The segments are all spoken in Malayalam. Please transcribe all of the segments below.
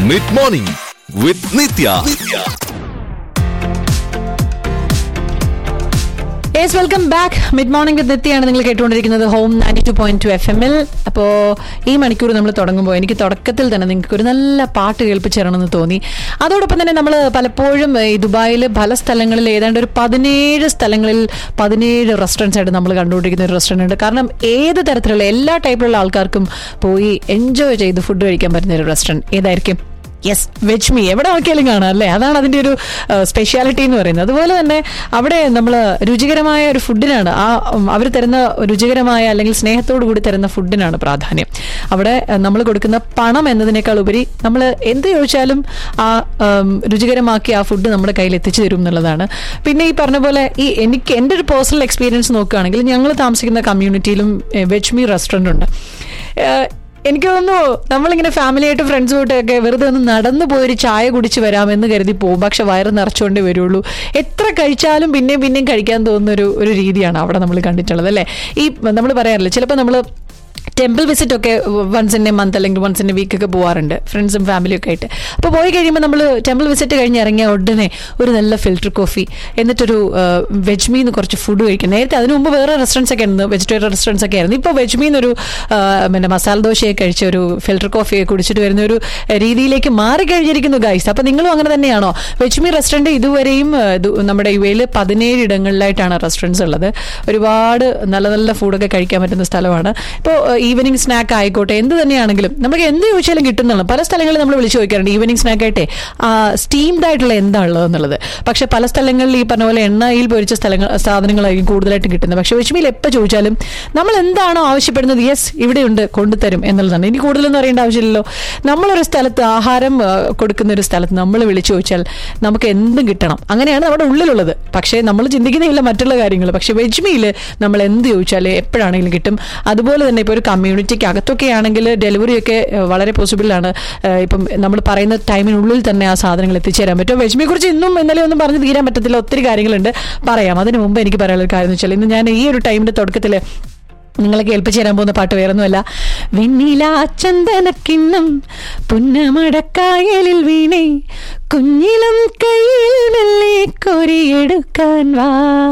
mid morning with Nithya yes welcome back mid morning with നിത്യാണ് നിങ്ങൾ കേട്ടുകൊണ്ടിരിക്കുന്നത് home ninety two point two F എമ്മിൽ അപ്പോൾ ഈ മണിക്കൂർ നമ്മൾ തുടങ്ങുമ്പോൾ എനിക്ക് തുടക്കത്തിൽ തന്നെ നിങ്ങൾക്ക് ഒരു നല്ല പാട്ട് കേൾപ്പിച്ച് തരണമെന്ന് തോന്നി അതോടൊപ്പം തന്നെ നമ്മൾ പലപ്പോഴും ഈ ദുബായിൽ പല സ്ഥലങ്ങളിൽ ഏതാണ്ട് ഒരു പതിനേഴ് സ്ഥലങ്ങളിൽ പതിനേഴ് റെസ്റ്റോറൻറ്റ്സ് ആയിട്ട് നമ്മൾ കണ്ടുകൊണ്ടിരിക്കുന്ന ഒരു റെസ്റ്റോറൻറ്റ് ഉണ്ട് കാരണം ഏത് തരത്തിലുള്ള എല്ലാ ടൈപ്പിലുള്ള ആൾക്കാർക്കും പോയി എൻജോയ് ചെയ്ത് ഫുഡ് കഴിക്കാൻ പറ്റുന്ന ഒരു റെസ്റ്റോറൻറ്റ് ഏതായിരിക്കും യെസ് വെജ് മീ എവിടെ നോക്കിയാലും കാണാം അല്ലേ അതാണ് അതിൻ്റെ ഒരു സ്പെഷ്യാലിറ്റി എന്ന് പറയുന്നത് അതുപോലെ തന്നെ അവിടെ നമ്മൾ രുചികരമായ ഒരു ഫുഡിനാണ് ആ അവർ തരുന്ന രുചികരമായ അല്ലെങ്കിൽ സ്നേഹത്തോടു കൂടി തരുന്ന ഫുഡിനാണ് പ്രാധാന്യം അവിടെ നമ്മൾ കൊടുക്കുന്ന പണം എന്നതിനേക്കാൾ ഉപരി നമ്മൾ എന്ത് ചോദിച്ചാലും ആ ഉം, രുചികരമാക്കി ആ ഫുഡ് നമ്മുടെ കയ്യിൽ എത്തിച്ചു തരും എന്നുള്ളതാണ് പിന്നെ ഈ പറഞ്ഞ പോലെ ഈ എനിക്ക് എൻ്റെ ഒരു പേഴ്സണൽ എക്സ്പീരിയൻസ് നോക്കുകയാണെങ്കിൽ ഞങ്ങൾ താമസിക്കുന്ന കമ്മ്യൂണിറ്റിയിലും വെജ് മീ റെസ്റ്റോറൻ്റ് ഉണ്ട് ഏഹ്, എനിക്ക് തോന്നുന്നു നമ്മളിങ്ങനെ ഫാമിലി ആയിട്ട് ഫ്രണ്ട്സുമായിട്ടൊക്കെ വെറുതെ ഒന്ന് നടന്നു പോയൊരു ചായ കുടിച്ച് വരാമെന്ന് കരുതി പോകും പക്ഷെ വയറ് നിറച്ചുകൊണ്ടേ വരുള്ളൂ എത്ര കഴിച്ചാലും പിന്നെയും പിന്നെയും കഴിക്കാൻ തോന്നുന്ന ഒരു ഒരു രീതിയാണ് അവിടെ നമ്മൾ കണ്ടിട്ടുള്ളത് അല്ലേ ഈ നമ്മൾ പറയാറില്ല ചിലപ്പോൾ നമ്മൾ ടെമ്പിൾ വിസിറ്റ് ഒക്കെ വൺസ് ഇൻ എ മന്ത് അല്ലെങ്കിൽ വൺസ് ഇൻ എ വീക്ക് ഒക്കെ പോകാറുണ്ട് ഫ്രണ്ട്സും ഫാമിലിയും ഒക്കെ ആയിട്ട് അപ്പോൾ പോയി കഴിയുമ്പോൾ നമ്മൾ ടെമ്പിൾ വിസിറ്റ് കഴിഞ്ഞ് ഇറങ്ങിയ ഉടനെ ഒരു നല്ല ഫിൽറ്റർ കോഫി എന്നിട്ടൊരു വെജ് മീന്ന് കുറച്ച് ഫുഡ് കഴിക്കും നേരത്തെ അതിന് മുമ്പ് വേറെ റെസ്റ്റോറൻറ്റ്സ് ഒക്കെ ആയിരുന്നു വെജിറ്റേറിയൻ റെസ്റ്റോറൻറ്റ്സ് ഒക്കെ ആയിരുന്നു ഇപ്പോൾ വെജ് മീന്നൊരു ആ, പിന്നെ മസാല ദോശയൊക്കെ കഴിച്ച ഒരു ഫിൽറ്റർ കോഫിയൊക്കെ കുടിച്ചിട്ട് വരുന്ന ഒരു രീതിയിലേക്ക് മാറിക്കഴിഞ്ഞിരിക്കുന്നു ഗൈസ് അപ്പോൾ നിങ്ങളും അങ്ങനെ തന്നെയാണോ വെജ് മീ റെസ്റ്റോറൻറ്റ് ഇതുവരെയും ആ, ദു- നമ്മുടെ യു എയിൽ പതിനേഴ് ഇടങ്ങളിലായിട്ടാണ് റെസ്റ്റോറൻറ്റ്സ് ഉള്ളത് ഒരുപാട് നല്ല നല്ല ഫുഡൊക്കെ കഴിക്കാൻ പറ്റുന്ന സ്ഥലമാണ് ഇപ്പോൾ ഈവനിങ് സ്നാക്ക് ആയിക്കോട്ടെ എന്ത് തന്നെയാണെങ്കിലും നമുക്ക് എന്ത് ചോദിച്ചാലും കിട്ടുന്നതാണ് പല സ്ഥലങ്ങളിൽ നമ്മൾ വിളിച്ചു ചോദിക്കാറുണ്ട് ഈവനിങ് സ്നാക്ക് ആയിട്ടെ സ്റ്റീംഡ് ആയിട്ടുള്ള എന്താ ഉള്ളത് എന്നുള്ളത് പക്ഷെ പല സ്ഥലങ്ങളിൽ ഈ പറഞ്ഞ പോലെ എണ്ണയിൽ പൊരിച്ച സ്ഥലങ്ങൾ സാധനങ്ങളായിരിക്കും കൂടുതലായിട്ട് കിട്ടുന്നത് പക്ഷെ വിഷമിയിൽ എപ്പോൾ ചോദിച്ചാലും നമ്മൾ എന്താണോ ആവശ്യപ്പെടുന്നത് യെസ് ഇവിടെയുണ്ട് കൊണ്ടുതരും എന്നുള്ളതാണ് ഇനി കൂടുതലൊന്നും അറിയേണ്ട ആവശ്യമില്ലല്ലോ നമ്മളൊരു സ്ഥലത്ത് ആഹാരം ആ, കൊടുക്കുന്ന ഒരു സ്ഥലത്ത് നമ്മൾ വിളിച്ചു ചോദിച്ചാൽ നമുക്ക് എന്തും കിട്ടണം അങ്ങനെയാണ് നമ്മുടെ ഉള്ളിലുള്ളത് പക്ഷേ നമ്മൾ ചിന്തിക്കുന്നില്ല മറ്റുള്ള കാര്യങ്ങൾ പക്ഷെ വെജ് മീൽ നമ്മൾ എന്ത് ചോദിച്ചാൽ എപ്പോഴാണെങ്കിലും കിട്ടും അതുപോലെ തന്നെ ഇപ്പോൾ ഒരു കമ്മ്യൂണിറ്റിക്ക് അകത്തൊക്കെ ആണെങ്കിൽ ഡെലിവറി ഒക്കെ ഏഹ്, വളരെ പോസിബിൾ ആണ് ഏഹ്, ഇപ്പം നമ്മൾ പറയുന്ന ടൈമിനുള്ളിൽ തന്നെ ആ സാധനങ്ങൾ എത്തിച്ചേരാൻ പറ്റും വെജ്മിയെ കുറിച്ച് ഇന്നും ഇന്നലെ ഒന്നും പറഞ്ഞ് തീരാൻ പറ്റത്തില്ല ഒത്തിരി കാര്യങ്ങളുണ്ട് പറയാം അതിന് മുമ്പ് എനിക്ക് പറയാനുള്ള ഒരു കാര്യം എന്ന് വെച്ചാൽ ഇന്ന് ഞാൻ ഈ ഒരു ടൈമിന്റെ തുടക്കത്തിൽ നിങ്ങളെ കേൾപ്പിച്ചു തരാൻ പോകുന്ന പാട്ട് വേറൊന്നുമല്ല വെണ്ണില ചന്ദനക്കിണ്ണം പുന്നമടക്കായലിൽ വീണേ കുഞ്ഞിളം കയ്യിൽ മെല്ലെ കൊരിയെടുക്കാൻ വാ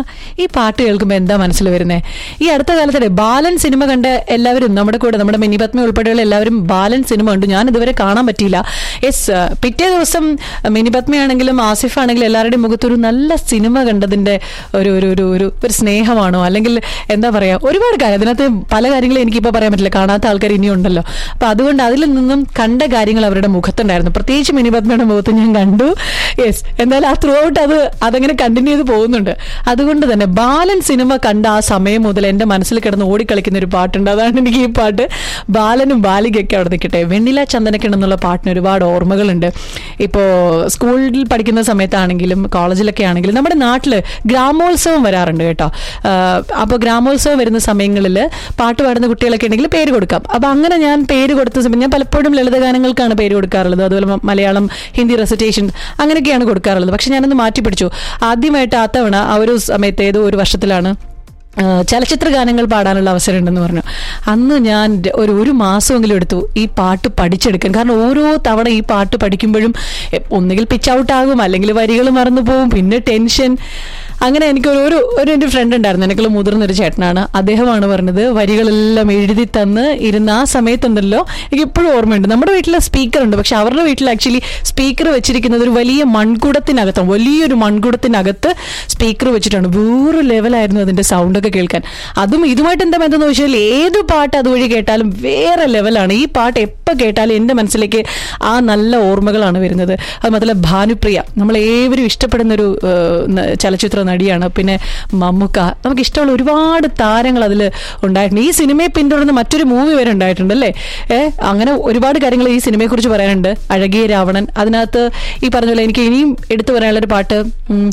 ഈ പാട്ട് കേൾക്കുമ്പോൾ എന്താ മനസ്സിൽ വരുന്നേ ഈ അടുത്ത കാലത്തെ ബാലൻ സിനിമ കണ്ട എല്ലാവരും നമ്മുടെ കൂടെ നമ്മുടെ മിനി പത്മ ഉൾപ്പെടെയുള്ള എല്ലാവരും ബാലൻ സിനിമ കണ്ടു ഞാൻ ഇതുവരെ കാണാൻ പറ്റിയില്ല യെസ് പിറ്റേ ദിവസം മിനി പത്മയാണെങ്കിലും ആസിഫ് ആണെങ്കിലും എല്ലാവരുടെയും മുഖത്തൊരു നല്ല സിനിമ കണ്ടതിന്റെ ഒരു ഒരു ഒരു ഒരു ഒരു സ്നേഹമാണോ അല്ലെങ്കിൽ എന്താ പറയാ ഒരുപാട് കാര്യം അതിനകത്ത് പല കാര്യങ്ങളും എനിക്കിപ്പോൾ പറയാൻ പറ്റില്ല കാണാത്ത ആൾക്കാർ ഇനിയും ഉണ്ടല്ലോ അപ്പൊ അതുകൊണ്ട് അതിൽ നിന്നും കണ്ട കാര്യങ്ങൾ അവരുടെ മുഖത്തുണ്ടായിരുന്നു പ്രത്യേകിച്ച് മിനി പത്മയുടെ മുഖത്ത് ഞാൻ കണ്ടു യെസ് എന്തായാലും ആ ത്രൂ ഔട്ട് അത് അതങ്ങനെ കണ്ടിന്യൂ ചെയ്ത് പോകുന്നുണ്ട് അതുകൊണ്ട് തന്നെ ബാലൻ സിനിമ കണ്ട ആ സമയം മുതൽ എന്റെ മനസ്സിൽ കിടന്ന് ഓടിക്കളിക്കുന്ന ഒരു പാട്ടുണ്ട് അതാണ് എനിക്ക് ഈ പാട്ട് ബാലനും ബാലികയൊക്കെ അവിടെ നിൽക്കട്ടെ വെണ്ണില ചന്ദനക്കിണ്ണം എന്നുള്ള പാട്ടിന് ഒരുപാട് ഓർമ്മകളുണ്ട് ഇപ്പോൾ സ്കൂളിൽ പഠിക്കുന്ന സമയത്താണെങ്കിലും കോളേജിലൊക്കെ ആണെങ്കിലും നമ്മുടെ നാട്ടിൽ ഗ്രാമോത്സവം വരാറുണ്ട് കേട്ടോ അപ്പോൾ ഗ്രാമോത്സവം വരുന്ന സമയങ്ങളിൽ പാട്ട് പാടുന്ന കുട്ടികളൊക്കെ ഉണ്ടെങ്കിൽ പേര് കൊടുക്കാം അപ്പോൾ അങ്ങനെ ഞാൻ പേര് കൊടുത്ത സമയം ഞാൻ പലപ്പോഴും ലളിതഗാനങ്ങൾക്കാണ് പേര് കൊടുക്കാറുള്ളത് അതുപോലെ മ- മലയാളം ഹിന്ദി റെസിറ്റേഷൻ അങ്ങനെയൊക്കെയാണ് കൊടുക്കാറുള്ളത് പക്ഷെ ഞാനൊന്ന് മാറ്റി പിടിച്ചു ആദ്യമായിട്ട് ആ തവണ ആ ഒരു സമയത്ത് ഏതോ ഒരു വർഷത്തിലാണ് ആ, ചലച്ചിത്ര ഗാനങ്ങൾ പാടാനുള്ള അവസരം ഉണ്ടെന്ന് പറഞ്ഞു അന്ന് ഞാൻ ര- ഒരു ഒരു മാസമെങ്കിലും എടുത്തു ഈ പാട്ട് പഠിച്ചെടുക്കാൻ കാരണം ഓരോ തവണ ഈ പാട്ട് പഠിക്കുമ്പോഴും എ, ഒന്നുകിൽ പിച്ച് ഔട്ട് ആകും അല്ലെങ്കിൽ വരികൾ മറന്നു പോകും പിന്നെ ടെൻഷൻ അങ്ങനെ എനിക്ക് ഒരു ഒരു ഒരു എൻ്റെ ഫ്രണ്ട് ഉണ്ടായിരുന്നു എനിക്കുള്ള മുതിർന്നൊരു ചേട്ടനാണ് അദ്ദേഹമാണ് പറഞ്ഞത് വരികളെല്ലാം എഴുതി തന്ന് ഇരുന്ന ആ സമയത്തുണ്ടല്ലോ എനിക്ക് ഇപ്പോഴും ഓർമ്മയുണ്ട് നമ്മുടെ വീട്ടിലെ സ്പീക്കർ ഉണ്ട് പക്ഷെ അവരുടെ വീട്ടിൽ ആക്ച്വലി സ്പീക്കർ വെച്ചിരിക്കുന്നത് ഒരു വലിയ മൺകുടത്തിനകത്താണ് വലിയൊരു മൺകുടത്തിനകത്ത് സ്പീക്കർ വെച്ചിട്ടാണ് വേറെ ലെവലായിരുന്നു അതിന്റെ സൗണ്ടൊക്കെ കേൾക്കാൻ അതും ഇതുമായിട്ട് എന്താ ബന്ധം എന്ന് വെച്ചാൽ ഏത് പാട്ട് അതുവഴി കേട്ടാലും വേറെ ലെവലാണ് ഈ പാട്ട് എപ്പോൾ കേട്ടാലും എൻ്റെ മനസ്സിലേക്ക് ആ നല്ല ഓർമ്മകളാണ് വരുന്നത് അത് മാത്രമല്ല ഭാനുപ്രിയ നമ്മൾ ഏവരും ഇഷ്ടപ്പെടുന്ന ഒരു ഏഹ്, ന- ചലച്ചിത്ര നടിയാണ് പിന്നെ മമ്മുക്ക നമുക്ക് ഇഷ്ടമുള്ള ഒരുപാട് താരങ്ങൾ അതിൽ ഉണ്ടായിട്ടുണ്ട് ഈ സിനിമയെ പിന്തുടർന്ന് മറ്റൊരു മൂവി വരെ ഉണ്ടായിട്ടുണ്ട് അല്ലേ ഏഹ് അങ്ങനെ ഒരുപാട് കാര്യങ്ങൾ ഈ സിനിമയെക്കുറിച്ച് പറയാനുണ്ട് അഴകിയ രാവണൻ അതിനകത്ത് ഈ പറഞ്ഞ പോലെ എനിക്ക് ഇനിയും എടുത്തു പറയാനുള്ള ഒരു പാട്ട് ഉം,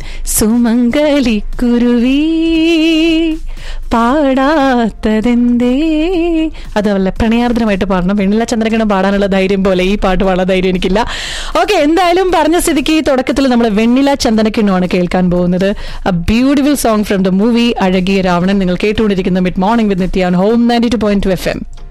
സുമംഗലി കുരുവി പാടാത്തതെന്തേ അതല്ല പ്രണയാർദ്രമായിട്ട് പാടണം വെണ്ണില ചന്ദ്രകണം പാടാനുള്ള ധൈര്യം പോലെ ഈ പാട്ട് പാടാൻ ധൈര്യം എനിക്കില്ല ഓക്കെ എന്തായാലും പറഞ്ഞ സ്ഥിതിക്ക് ഈ തുടക്കത്തിൽ നമ്മൾ വെണ്ണില ചന്ദനക്കിണ്ണമാണ് കേൾക്കാൻ പോകുന്നത് a beautiful song from the movie അഴകിയ രാവണൻ നിങ്ങൾ കേട്ടുകൊണ്ടിരിക്കുന്ന മിഡ് മോർണിംഗ് വിത്ത് നിത്യാണ് home ninety two point two F M